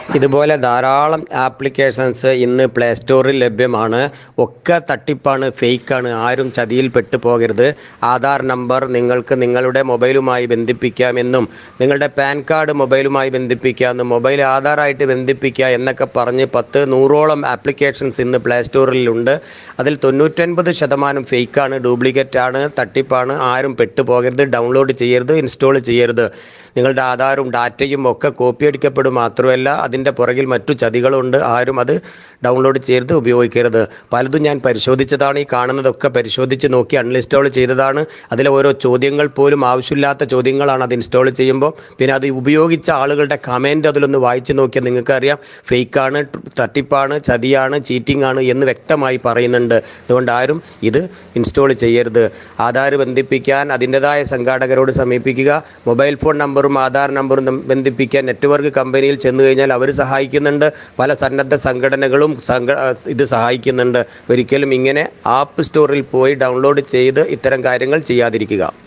ഇതുപോലെ ധാരാളം ആപ്ലിക്കേഷൻസ് ഇന്ന് പ്ലേ സ്റ്റോറിൽ ലഭ്യമാണ് ഒക്കെ തട്ടിപ്പാണ് ഫേക്കാണ് ആരും ചതിയിൽ പെട്ടു പോകരുത് ആധാർ നമ്പർ നിങ്ങൾക്ക് നിങ്ങളുടെ മൊബൈലുമായി ബന്ധിപ്പിക്കാമെന്നും നിങ്ങളുടെ പാൻ കാർഡ് മൊബൈലുമായി ബന്ധിപ്പിക്കാമെന്നും മൊബൈൽ ആധാറായിട്ട് ബന്ധിപ്പിക്കുക എന്നൊക്കെ പറഞ്ഞ് പത്ത് നൂറോളം ആപ്ലിക്കേഷൻസ് ഇന്ന് പ്ലേ സ്റ്റോറിലുണ്ട് അതിൽ തൊണ്ണൂറ്റൊൻപത് ശതമാനം ഫേക്കാണ് ഡ്യൂപ്ലിക്കേറ്റ് ആണ് തട്ടിപ്പാണ് ആരും പെട്ടുപോകരുത് ഡൗൺലോഡ് ചെയ്യരുത് ഇൻസ്റ്റാൾ ചെയ്യരുത് നിങ്ങളുടെ ആധാറും ഡാറ്റയും ഒക്കെ കോപ്പി അടിക്കപ്പെടും മാത്രമല്ല അതിൻ്റെ പുറകിൽ മറ്റു ചതികളുണ്ട് ആരും അത് ഡൗൺലോഡ് ചെയ്യരുത് ഉപയോഗിക്കരുത് പലതും ഞാൻ പരിശോധിച്ചതാണ് ഈ കാണുന്നതൊക്കെ പരിശോധിച്ച് നോക്കി അൺഇൻസ്റ്റാൾ ചെയ്തതാണ് അതിലെ ഓരോ ചോദ്യങ്ങൾ പോലും ആവശ്യമില്ലാത്ത ചോദ്യങ്ങളാണ് അത് ഇൻസ്റ്റാൾ ചെയ്യുമ്പോൾ പിന്നെ അത് ഉപയോഗിച്ച ആളുകളുടെ കമൻറ്റ് അതിലൊന്ന് വായിച്ച് നോക്കിയാൽ നിങ്ങൾക്കറിയാം ഫേക്കാണ് തട്ടിപ്പാണ് ചതിയാണ് ചീറ്റിംഗ് ആണ് എന്ന് വ്യക്തമായി പറയുന്നുണ്ട് അതുകൊണ്ട് ആരും ഇത് ഇൻസ്റ്റാൾ ചെയ്യരുത് ആധാർ ബന്ധിപ്പിക്കാൻ അതിൻ്റെതായ സംഘാടകരോട് സമീപിക്കുക മൊബൈൽ ഫോൺ നമ്പറും ആധാർ നമ്പറും തം- ബന്ധിപ്പിക്കാൻ നെറ്റ്വർക്ക് കമ്പനിയിൽ ചെന്ന് കഴിഞ്ഞാൽ അവർ സഹായിക്കുന്നുണ്ട് പല സന്നദ്ധ സംഘടനകളും സംഘ ഇത് സഹായിക്കുന്നുണ്ട് ഒരിക്കലും ഇങ്ങനെ ആപ്പ് സ്റ്റോറിൽ പോയി ഡൗൺലോഡ് ചെയ്ത് ഇത്തരം കാര്യങ്ങൾ ചെയ്യാതിരിക്കുക